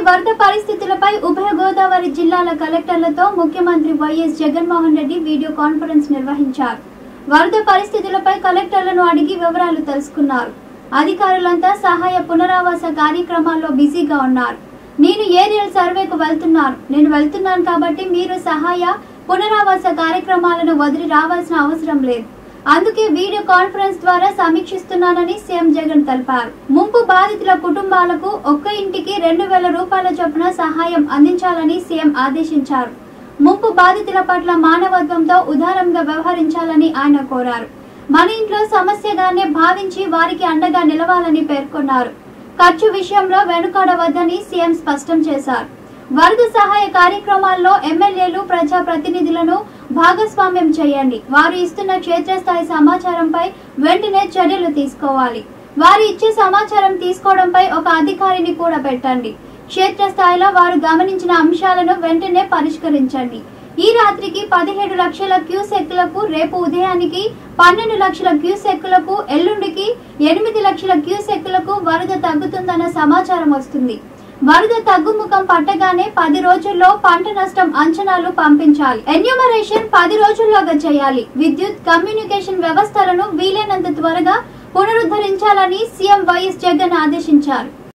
వరద పరిస్థితులపై ఉభయ గోదావరి జిల్లాల కలెక్టర్లతో ముఖ్యమంత్రి వైఎస్ జగన్మోహన్ రెడ్డి వీడియో కాన్ఫరెన్స్ నిర్వహించారు వరద పరిస్థితులపై కలెక్టర్లను అడిగి వివరాలు తెలుసుకున్నారు అధికారులంతా సహాయ పునరావాస కార్యక్రమాల్లో బిజీగా ఉన్నారు నేను ఏరియల్ సర్వేకు వెళ్తున్నాను నేను వెళ్తున్నాను కాబట్టి మీరు సహాయ పునరావాస కార్యక్రమాలను వదిలి రావాల్సిన అవసరం లేదు అందుకే వీడియో కాన్ఫరెన్స్ ద్వారా సమీక్షిస్తున్నానని సీఎం జగన్ తెలిపారు ముంపు బాధితుల కుటుంబాలకు ఒక్క ఇంటికి రెండు వేల రూపాయల చొప్పున సహాయం అందించాలని సీఎం ఆదేశించారు ముంపు బాధితుల పట్ల మానవత్వంతో ఉదారంగా వ్యవహరించాలని ఆయన కోరారు మన ఇంట్లో సమస్యగానే భావించి వారికి అండగా నిలవాలని పేర్కొన్నారు ఖర్చు విషయంలో వెనుకాడవద్దని సీఎం స్పష్టం చేశారు వరద సహాయ కార్యక్రమాల్లో ఎమ్మెల్యేలు ప్రజా ప్రతినిధులను భాగస్వామ్యం చేయండి వారు ఇస్తున్న క్షేత్రస్థాయి సమాచారంపై వెంటనే చర్యలు తీసుకోవాలి వారు ఇచ్చే సమాచారం తీసుకోవడంపై ఒక అధికారిని కూడా పెట్టండి క్షేత్రస్థాయిలో వారు గమనించిన అంశాలను వెంటనే పరిష్కరించండి ఈ రాత్రికి పదిహేడు లక్షల క్యూసెక్కులకు రేపు ఉదయానికి పన్నెండు లక్షల క్యూసెక్కులకు ఎల్లుండికి ఎనిమిది లక్షల క్యూసెక్కులకు వరద తగ్గుతుందన్న సమాచారం వస్తుంది వరద తగ్గుముఖం పట్టగానే పది రోజుల్లో పంట నష్టం అంచనాలు పంపించాలి ఎన్యూమరేషన్ పది రోజుల్లోగా చేయాలి విద్యుత్ కమ్యూనికేషన్ వ్యవస్థలను వీలైనంత త్వరగా పునరుద్ధరించాలని సీఎం వైఎస్ జగన్ ఆదేశించారు